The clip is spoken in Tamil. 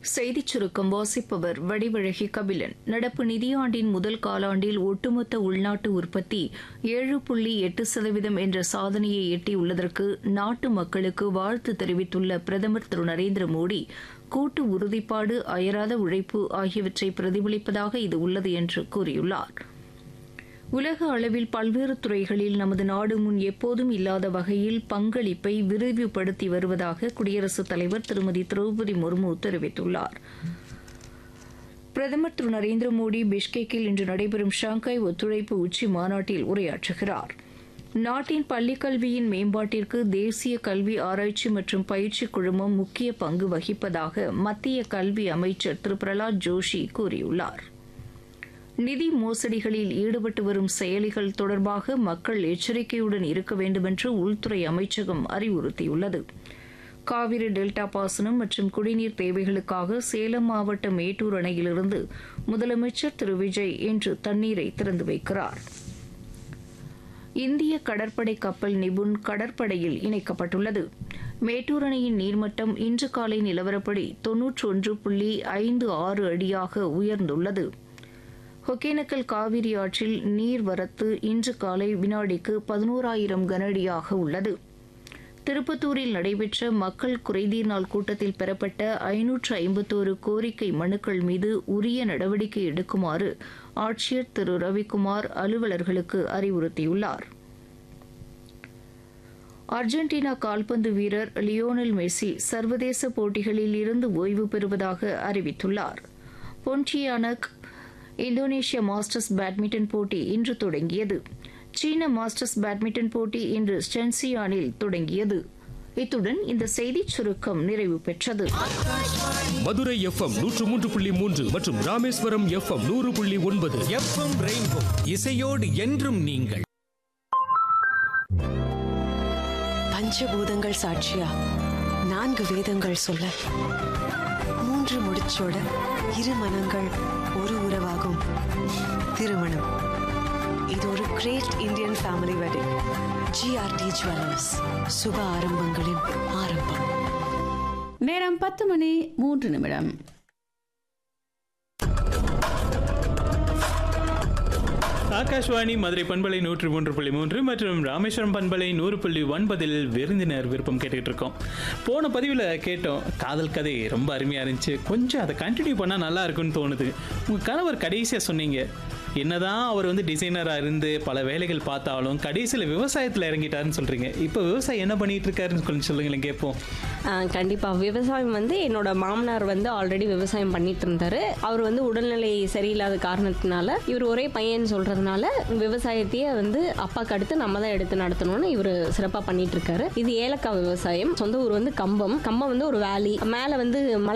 செய்திச் சுருக்கம் வாசிப்பவர் வடிவழகி கபிலன் நடப்பு நிதியாண்டின் முதல் காலாண்டில் ஒட்டுமொத்த உள்நாட்டு உற்பத்தி ஏழு புள்ளி எட்டு சதவீதம் என்ற சாதனையை எட்டியுள்ளதற்கு நாட்டு மக்களுக்கு வாழ்த்து தெரிவித்துள்ள பிரதமர் திரு நரேந்திர மோடி கூட்டு உறுதிப்பாடு அயராத உழைப்பு ஆகியவற்றை பிரதிபலிப்பதாக இது உள்ளது என்று கூறியுள்ளார் உலக அளவில் பல்வேறு துறைகளில் நமது நாடு முன் எப்போதும் இல்லாத வகையில் பங்களிப்பை விரிவுபடுத்தி வருவதாக குடியரசுத் தலைவர் திருமதி திரௌபதி முர்மு தெரிவித்துள்ளார் பிரதமர் திரு நரேந்திர மோடி பிஷ்கெக்கில் இன்று நடைபெறும் ஷாங்காய் ஒத்துழைப்பு உச்சி மாநாட்டில் உரையாற்றுகிறார் நாட்டின் பள்ளிக் கல்வியின் மேம்பாட்டிற்கு தேசிய கல்வி ஆராய்ச்சி மற்றும் பயிற்சி குழுமம் முக்கிய பங்கு வகிப்பதாக மத்திய கல்வி அமைச்சர் திரு பிரலாத் ஜோஷி கூறியுள்ளார் நிதி மோசடிகளில் ஈடுபட்டு வரும் செயலிகள் தொடர்பாக மக்கள் எச்சரிக்கையுடன் இருக்க வேண்டுமென்று உள்துறை அமைச்சகம் அறிவுறுத்தியுள்ளது காவிரி டெல்டா பாசனம் மற்றும் குடிநீர் தேவைகளுக்காக சேலம் மாவட்ட மேட்டூர் அணையிலிருந்து முதலமைச்சர் திரு விஜய் இன்று தண்ணீரை திறந்து வைக்கிறார் இந்திய கடற்படை கப்பல் நிபுண் கடற்படையில் இணைக்கப்பட்டுள்ளது மேட்டூர் அணையின் நீர்மட்டம் இன்று காலை நிலவரப்படி தொன்னூற்றி ஒன்று புள்ளி ஐந்து ஆறு அடியாக உயர்ந்துள்ளது ஒகேனக்கல் காவிரி ஆற்றில் நீர்வரத்து இன்று காலை வினாடிக்கு பதினோராயிரம் கனஅடியாக உள்ளது திருப்பத்தூரில் நடைபெற்ற மக்கள் குறைதீர் நாள் கூட்டத்தில் பெறப்பட்ட ஐநூற்று ஐம்பத்தோரு கோரிக்கை மனுக்கள் மீது உரிய நடவடிக்கை எடுக்குமாறு ஆட்சியர் திரு ரவிக்குமார் அலுவலர்களுக்கு அறிவுறுத்தியுள்ளார் அர்ஜென்டினா கால்பந்து வீரர் லியோனல் மெஸ்ஸி சர்வதேச போட்டிகளில் இருந்து ஓய்வு பெறுவதாக அறிவித்துள்ளார் பொன்டியானக் இந்தோனேஷிய மாஸ்டர்ஸ் பேட்மிண்டன் போட்டி இன்று தொடங்கியது சீன மாஸ்டர்ஸ் பேட்மிண்டன் போட்டி இன்று ஸ்டென்சியானில் தொடங்கியது இத்துடன் இந்த செய்திச் சுருக்கம் நிறைவு பெற்றது மதுரை எஃப்எம் நூற்று மூன்று புள்ளி மூன்று மற்றும் ராமேஸ்வரம் எஃப்எம் நூறு புள்ளி ஒன்பது எஃப்எம் ரெயின்போ இசையோடு என்றும் நீங்கள் பஞ்சபூதங்கள் சாட்சியா நான்கு வேதங்கள் சொல்ல மூன்று முடிச்சோட இரு மனங்கள் ஒரு உறவாகும் திருமணம் இது ஒரு great Indian family wedding G R T jewellers சுப ஆரம்பங்களின் ஆரம்பம் நேரம் பத்து மணி மூன்று நிமிடம் ஆகாஷ்வாணி மதுரை பண்பலை நூற்று மூன்று புள்ளி மூன்று மற்றும் ராமேஸ்வரம் பண்பலை நூறு புள்ளி ஒன்பதில் விருந்தினர் விருப்பம் கேட்டுக்கிட்டு இருக்கோம் போன பதிவில் கேட்டோம் காதல் கதை ரொம்ப அருமையாக இருந்துச்சு கொஞ்சம் அதை கண்டினியூ பண்ணால் நல்லா இருக்குன்னு தோணுது உங்கள் கணவர் கடைசியாக சொன்னீங்க என்னதான் அவர் வந்து டிசைனராக இருந்து பல வேலைகள் பார்த்தாலும் கடைசியில் விவசாயத்தில் இறங்கிட்டாருன்னு சொல்கிறீங்க இப்போ விவசாயம் என்ன பண்ணிட்டு இருக்காருன்னு கொஞ்சம் சொல்லுங்களேன் கேட்போம் கண்டிப்பாக விவசாயம் வந்து என்னோட மாமனார் வந்து ஆல்ரெடி விவசாயம் பண்ணிட்டு இருந்தாரு அவர் வந்து உடல்நிலை சரியில்லாத காரணத்தினால இவர் ஒரே பையன் சொல்றதுனால விவசாயத்தையே வந்து அப்பாக்கு அடுத்து நம்ம தான் எடுத்து நடத்தணும்னு இவர் சிறப்பாக பண்ணிட்டு இருக்காரு இது ஏலக்காய் விவசாயம் சொந்த ஊர் வந்து கம்பம் கம்பம் வந்து ஒரு வேலி மேலே வந்து மலை